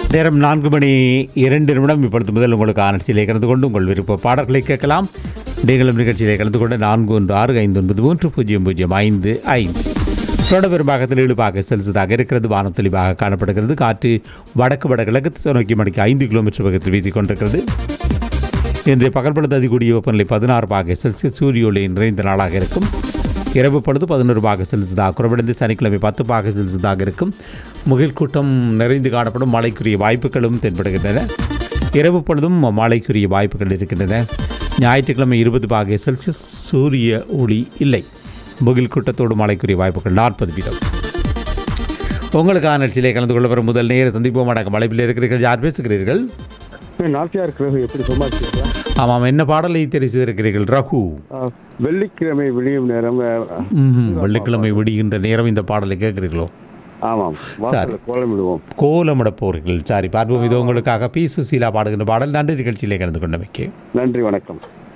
நேரம் நான்கு மணி இரண்டு நிமிடம் இப்பொழுது முதல் உங்களுக்கு ஆனர்ச்சியிலே கலந்து கொண்டு உங்கள் விருப்ப பாடல்களை கேட்கலாம் நீங்களும் நிகழ்ச்சியிலே கலந்து கொண்டு நான்கு ஒன்று ஆறு ஐந்து ஒன்பது மூன்று பூஜ்ஜியம் பூஜ்ஜியம் ஐந்து ஐந்து தொடர் பெரும்பாகத்தில் இழுபாக செலுத்ததாக இருக்கிறது வானம் தெளிவாக காணப்படுகிறது காற்று வடக்கு வடகிழக்கு நோக்கி மணிக்கு ஐந்து கிலோமீட்டர் வேகத்தில் வீசிக் கொண்டிருக்கிறது இன்றைய பகல் பொழுது அதிகூடிய வெப்பநிலை பதினாறு பாக செல்சியஸ் சூரிய ஒளி நிறைந்த நாளாக இருக்கும் இரவு பொழுது பதினோரு பாக செல்சியஸாக குறைவடைந்து சனிக்கிழமை பத்து பாக செல்சியஸாக இருக்கும் முகில் கூட்டம் நிறைந்து காணப்படும் மழைக்குரிய வாய்ப்புகளும் தென்படுகின்றன இரவு பொழுதும் மழைக்குரிய வாய்ப்புகள் இருக்கின்றன ஞாயிற்றுக்கிழமை இருபது பாக செல்சியஸ் சூரிய ஒளி இல்லை முகில் கூட்டத்தோடு மழைக்குரிய வாய்ப்புகள் நாற்பது வீதம் உங்களுக்கான நிகழ்ச்சியிலே கலந்து கொள்ள வரும் முதல் நேர சந்திப்போம் அடக்கம் மலைப்பில் இருக்கிறீர்கள் யார் பேசுகிறீர்கள் நாட்டியார் கிழமை எப்படி சமாளிச்சிருக்கா ஆமாம் என்ன பாடலை தெரிவு செய்திருக்கிறீர்கள் ரகு வெள்ளிக்கிழமை விடியும் நேரம் அஹ், ம்ஹும். வெள்ளிக்கிழமை விடுகின்ற நேரம் இந்த பாடலை கேட்கிறீர்களோ ஆமாம் வாசல்ல கோலமிடுவோம் கோலமிட போறீர்கள் சாரி பார்ப்போம் இது உங்களுக்காக பி சுசீலா பாடுகின்ற பாடல் நன்றி நிகழ்ச்சியிலே கலந்து கொண்டமைக்கு நன்றி வணக்கம்